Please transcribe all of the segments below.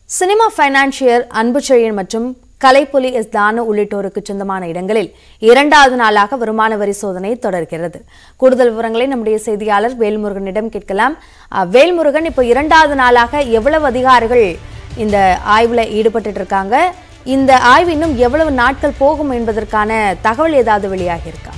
cinema financier Anbuchezhiyan மற்றும் Kalaipuli S தானு உள்ளிட்டோருக்கு சொந்தமான இடங்களில் இரண்டாவது நாளாக வருமான வரி சோதனை தொடர்கிறது கூடுதல் விவரங்களை நம்முடைய செய்தியாளர் வேல்முருகனிடம் கேட்கலாம் அஹ், வேல்முருகன் இப்போ இரண்டாவது நாளாக எவ்வளவு அதிகாரிகள் இந்த ஆய்வுல ஈடுபட்டு இருக்காங்க இந்த ஆய்வு இன்னும் எவ்வளவு நாட்கள் போகும் என்பதற்கான தகவல் ஏதாவது வெளியாகி இருக்கா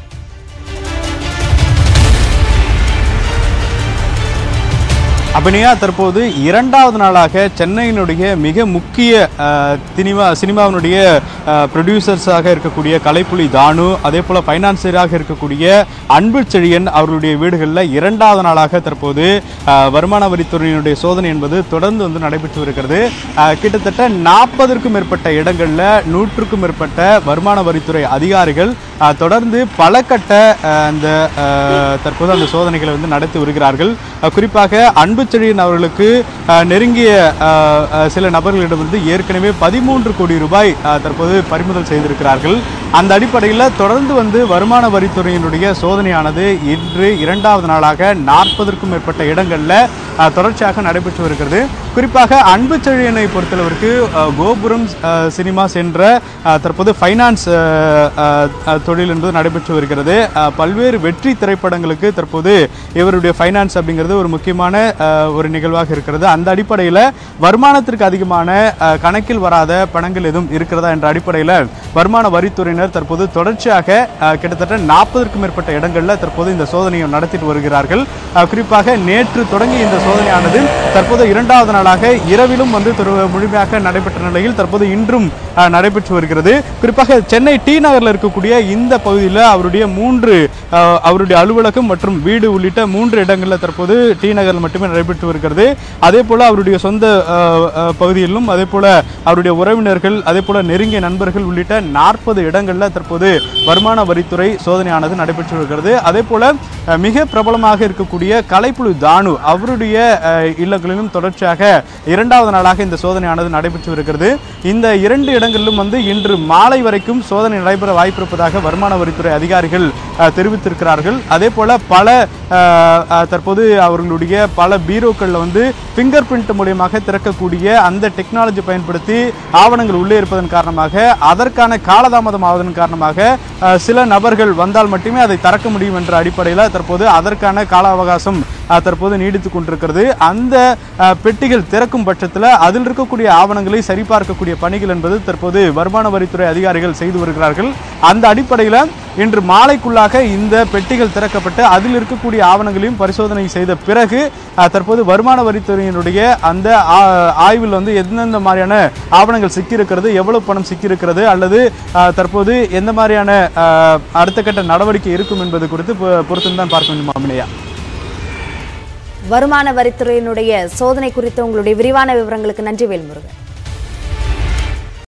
அபிநயா தற்போது இரண்டாவது நாளாக சென்னையினுடைய மிக முக்கிய அஹ், சினிமா சினிமாவினுடைய ப்ரொடியூசர்ஸாக இருக்கக்கூடிய கலைப்புலி தானு அதே போல் ஃபைனான்சியராக இருக்கக்கூடிய அன்பு செழியன் அவர்களுடைய வீடுகளில் இரண்டாவது நாளாக தற்போது அஹ், வருமான வரித்துறையினுடைய சோதனை என்பது தொடர்ந்து வந்து நடைபெற்று வருகிறது அஹ், கிட்டத்தட்ட நாற்பதற்கும் மேற்பட்ட இடங்களில் நூற்றுக்கும் மேற்பட்ட வருமான வரித்துறை அதிகாரிகள் அஹ், தொடர்ந்து பல கட்ட அஹ், அந்த அஹ், தற்போது அந்த சோதனைகளை வந்து நடத்தி வருகிறார்கள் அஹ், குறிப்பாக அன்புச்செழியன் அவர்களுக்கு அஹ், நெருங்கிய அஹ், அஹ், சில நபர்களிடமிருந்து ஏற்கனவே பதிமூன்று கோடி ரூபாய் அஹ், தற்போது பறிமுதல் செய்திருக்கிறார்கள் அந்த அடிப்படையில் தொடர்ந்து வந்து வருமான வரித்துறையினுடைய சோதனையானது இன்று இரண்டாவது நாளாக நாற்பதற்கும் மேற்பட்ட இடங்களில் அஹ், தொடர்ச்சியாக நடைபெற்று வருகிறது குறிப்பாக அன்புச்செழியனை பொறுத்தளவிற்கு அஹ், கோபுரம் அஹ், சினிமாஸ் என்ற அஹ், தற்போது ஃபைனான்ஸ் அஹ், அஹ், அஹ், தொழில் என்பது நடைபெற்று வருகிறது அஹ், பல்வேறு வெற்றி திரைப்படங்களுக்கு தற்போது இவருடைய ஃபைனான்ஸ் அப்படிங்கிறது ஒரு முக்கியமான அஹ், ஒரு நிகழ்வாக இருக்கிறது அந்த அடிப்படையில் வருமானத்திற்கு அதிகமான அஹ், கணக்கில் வராத பணங்கள் எதுவும் இருக்கிறதா என்ற அடிப்படையில் வருமான வரித்துறையினர் தற்போது தொடர்ச்சியாக அஹ், கிட்டத்தட்ட நாற்பதற்கும் மேற்பட்ட இடங்களில் தற்போது இந்த சோதனையை நடத்திட்டு வருகிறார்கள் அஹ், குறிப்பாக நேற்று தொடங்கி இந்த சோதனையானது தற்போது இரண்டாவது நாளாக இரவிலும் வந்து திரு- முழுமையாக நடைபெற்ற நிலையில் தற்போது இன்றும் அஹ், நடைபெற்று வருகிறது குறிப்பாக சென்னை டி நகரில் இருக்கக்கூடிய இந்த பகுதியில் அவருடைய மூன்று அஹ், அவருடைய அலுவலகம் மற்றும் வீடு உள்ளிட்ட மூன்று இடங்களில் தற்போது டி நகரில் மட்டுமே நடைபெற்று வருகிறது அதே போல அவருடைய சொந்த அஹ், அஹ், பகுதியிலும் அதே போல அவருடைய உறவினர்கள் அதே போல நெருங்கிய நண்பர்கள் உள்ளிட்ட நாற்பது இடங்களில் தற்போது வருமான வரித்துறை சோதனையானது நடைபெற்று வருகிறது அதே போல அஹ், மிக பிரபலமாக இருக்கக்கூடிய கலைப்புழு தானு அவருடைய அஹ், இல்லங்களிலும் தொடர்ச்சியாக இரண்டாவது நாளாக இந்த சோதனையானது நடைபெற்று வருகிறது இந்த இரண்டு இடங்களிலும் வந்து இன்று மாலை வரைக்கும் சோதனை நடைபெற வாய்ப்பிருப்பதாக வருமான வரித்துறை அதிகாரிகள் அஹ், தெரிவித்திருக்கிறார்கள் அதே போல பல அஹ், அஹ், தற்போது அவர்களுடைய பல பீரோக்களில் வந்து ஃபிங்கர் பிரிண்ட் மூலியமாக திறக்கக்கூடிய அந்த டெக்னாலஜி பயன்படுத்தி ஆவணங்கள் உள்ளே இருப்பதன் காரணமாக அதற்கான காலதாமதம் ஆவதன் காரணமாக அஹ், சில நபர்கள் வந்தால் மட்டுமே அதை திறக்க முடியும் என்ற அடிப்படையில் தற்போது அதற்கான கால அவகாசம் அஹ், தற்போது நீடித்து கொண்டிருக்கிறது அந்த அஹ், பெட்டிகள் திறக்கும் பட்சத்தில் அதில் இருக்கக்கூடிய ஆவணங்களை சரிபார்க்கக்கூடிய பணிகள் என்பது தற்போது வருமான வரித்துறை அதிகாரிகள் செய்து வருகிறார்கள் அந்த அடிப்படையில் இன்று மாலைக்குள்ளாக இந்த பெட்டிகள் திறக்கப்பட்டு அதில் இருக்கக்கூடிய ஆவணங்களையும் பரிசோதனை செய்த பிறகு அஹ், தற்போது வருமான வரித்துறையினுடைய அந்த ஆ- ஆய்வில் வந்து எந்தெந்த மாதிரியான ஆவணங்கள் சிக்கியிருக்கிறது எவ்வளவு பணம் சிக்கியிருக்கிறது அல்லது அஹ், தற்போது எந்த மாதிரியான அஹ், அடுத்த கட்ட நடவடிக்கை இருக்கும் என்பது குறித்து பொ- பொறுத்து தான் பார்க்க வேண்டும் அபிநயா வருமான வரித்துறையினுடைய சோதனை குறித்த உங்களுடைய விரிவான விவரங்களுக்கு நன்றி வேல்முருகன்